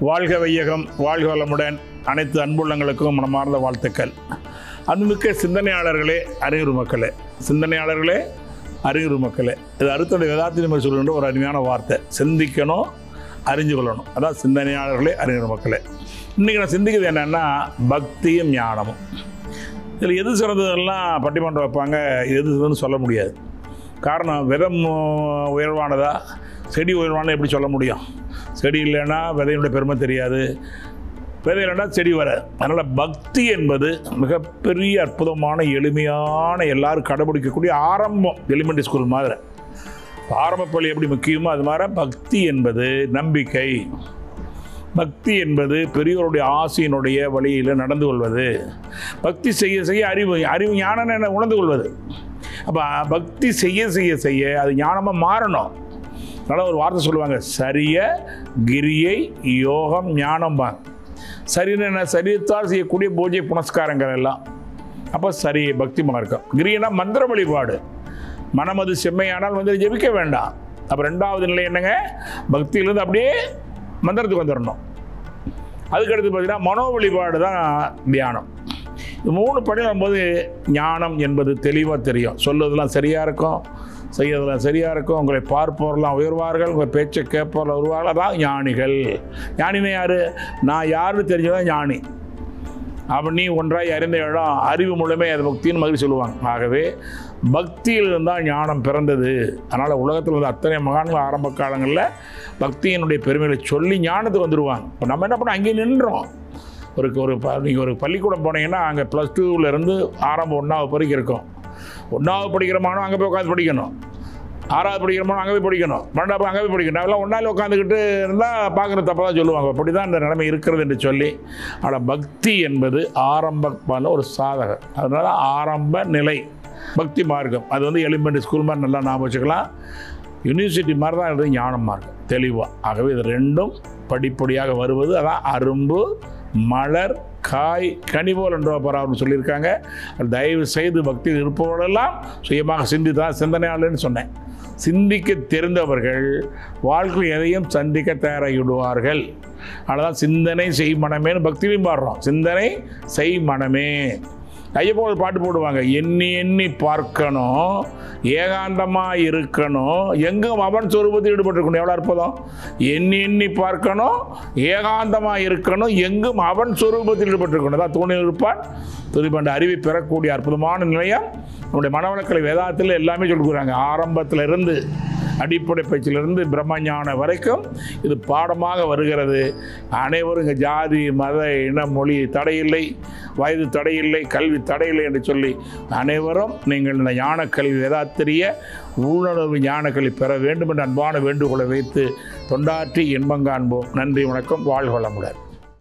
வாழ்க வையகம் வாழ்க வளமுடன் அனைத்து அன்புள்ளங்களுக்கும் மனமார்ந்த வாழ்த்துக்கள் அன்புமிக்க சிந்தனையாளர்களே அறிவுறு மக்களே சிந்தனையாளர்களே அறிவுறு மக்களே இது அறுத்தோட வேதாத்திரி மாதிரி சொல்லுகின்ற ஒரு அருமையான வார்த்தை சிந்திக்கணும் அறிஞ்சு கொள்ளணும் அதான் சிந்தனையாளர்களே அறிவுறு மக்களே இன்றைக்கி நான் சிந்திக்கிறது என்னென்னா பக்தியும் ஞானமும் இதில் எது சிறந்ததெல்லாம் பட்டிமன்றம் வைப்பாங்க இது எது சிறந்ததுன்னு சொல்ல முடியாது காரணம் விதம் உ- உயர்வானதா செடி உயர்வானது எப்படி சொல்ல முடியும் செடி இல்லைன்னா விதையினுடைய பெருமை தெரியாது விதை இல்லைன்னா செடி வர அதனால் பக்தி என்பது மிகப்பெரிய அற்புதமான எளிமையான எல்லாரும் கடைபிடிக்கக்கூடிய ஆரம்பம் எலிமெண்ட்ரி ஸ்கூல் மாதிரி ஆரம்ப பள்ளி எப்படி முக்கியமோ அது மாதிரி பக்தி என்பது நம்பிக்கை பக்தி என்பது பெரியோருடைய ஆசையினுடைய வழியில் நடந்து கொள்வது பக்தி செய்ய செய்ய அறிவு அறிவு ஞானம் என உணர்ந்து கொள்வது அப்போ பக்தி செய்ய செய்ய செய்ய அது ஞானமாக மாறணும் அதனால் ஒரு வார்த்தை சொல்லுவாங்க சரிய கிரியை யோகம் ஞானம்பாங்க சரின்னு என்ன சரியத்தால் செய்யக்கூடிய பூஜை புனஸ்காரங்கள் எல்லாம் அப்போ சரி பக்தி மார்க்கம் கிரியனா மந்திர வழிபாடு மனம் அது செம்மையானால் வந்து ஜெபிக்க வேண்டாம் அப்போ ரெண்டாவது நிலை என்னங்க பக்தியிலேருந்து அப்படியே மந்திரத்துக்கு வந்துடணும் அதுக்கடுத்து பார்த்தீங்கன்னா மனோ வழிபாடு தான் தியானம் இது மூணு படி வரும்போது ஞானம் என்பது தெளிவாக தெரியும் சொல்லுவதெல்லாம் சரியாக இருக்கும் செய்யறதெல்லாம் சரியாக இருக்கும் உங்களை பார்ப்பவரெல்லாம் உயர்வார்கள் உங்கள் பேச்சை கேட்பவர்கள் உருவார்கள் அதான் ஞானிகள் ஞானினா யார் நான் யாருன்னு தெரிஞ்சதான் ஞானி அவன் நீ ஒன்றாய் அறிந்த இடம் அறிவு மூலமே அது பக்தின்னு மாதிரி சொல்லுவாங்க ஆகவே பக்தியில் இருந்தால் ஞானம் பிறந்தது அதனால் உலகத்தில் உள்ள அத்தனை மகான்கள் ஆரம்ப காலங்களில் பக்தியினுடைய பெருமைகளை சொல்லி ஞானத்துக்கு வந்துடுவாங்க இப்போ நம்ம என்ன பண்ணோம் அங்கேயே நின்றோம் ஒரு ஒரு ப- நீங்கள் ஒரு பள்ளிக்கூடம் போனீங்கன்னா அங்கே ப்ளஸ் டூவிலேருந்து ஆரம்பம் ஒன்றாவது வரைக்கும் இருக்கும் ஒன்றாவது படிக்கிற மாணவன் அங்கே போய் உட்காந்து படிக்கணும் ஆறாவது படிக்கிற மாணவன் அங்கே போய் படிக்கணும் பன்னெண்டாவது அங்கே போய் படிக்கணும் அதெல்லாம் ஒன்றாவில் உட்காந்துக்கிட்டு இருந்தால் பார்க்குற தப்பாக தான் சொல்லுவாங்க அப்படி தான் இந்த நிலைமை இருக்கிறது என்று சொல்லி ஆனால் பக்தி என்பது ஆரம்பமான ஒரு சாதகம் அதனால் ஆரம்ப நிலை பக்தி மார்க்கம் அது வந்து எலிமெண்ட்ரி ஸ்கூல் மாதிரி நல்லா ஞாபகம் வச்சுக்கலாம் யூனிவர்சிட்டி மாதிரி தான் இது ஞான மார்க்கம் தெளிவாக ஆகவே இது ரெண்டும் படிப்படியாக வருவது அதான் அரும்பு மலர் காய் கனி போல் என்ற பராமரிப்பு சொல்லியிருக்காங்க தயவு செய்து பக்தியில் இருப்பவர்களெல்லாம் சுயமாக சிந்தித்தான் சிந்தனையாளர்னு சொன்னேன் சிந்திக்க தெரிந்தவர்கள் வாழ்க்கையில் எதையும் சந்திக்க தயாராகிவிடுவார்கள் அதனால் சிந்தனை செய் மனமேன்னு பக்தியிலையும் பாடுறோம் சிந்தனை செய் மனமே ஐயப்போ ஒரு பாட்டு போடுவாங்க எண்ணி எண்ணி பார்க்கணும் ஏகாந்தமாக இருக்கணும் எங்கும் அவன் சொரூபத்தில் ஈடுபட்டிருக்கணும் எவ்வளோ அற்புதம் எண்ணி எண்ணி பார்க்கணும் ஏகாந்தமாக இருக்கணும் எங்கும் அவன் சொரூபத்தில் ஈடுபட்டிருக்கணும் அதான் தூணில் இருப்பான் துதிப்பண்ட அறிவை பெறக்கூடிய அற்புதமான நிலையம் நம்முடைய மனவளக்கலை வேதாத்தில் எல்லாமே சொல்லிக்கிறாங்க ஆரம்பத்தில் இருந்து அடிப்படை பயிற்சியிலிருந்து பிரம்மஞான வரைக்கும் இது பாடமாக வருகிறது அனைவரும் இங்கே ஜாதி மத இன மொழி தடையில்லை வயது தடையில்லை கல்வி தடையில்லை என்று சொல்லி அனைவரும் நீங்கள் இந்த ஞான கல்வி வேதாத்திரிய உள்ளுணர்வு ஞான கல்வி பெற வேண்டும் என்ற அன்பான வேண்டுகோளை வைத்து தொண்டாற்றி இன்பம் காண்போம் நன்றி வணக்கம் வாழ்க வளமுடன்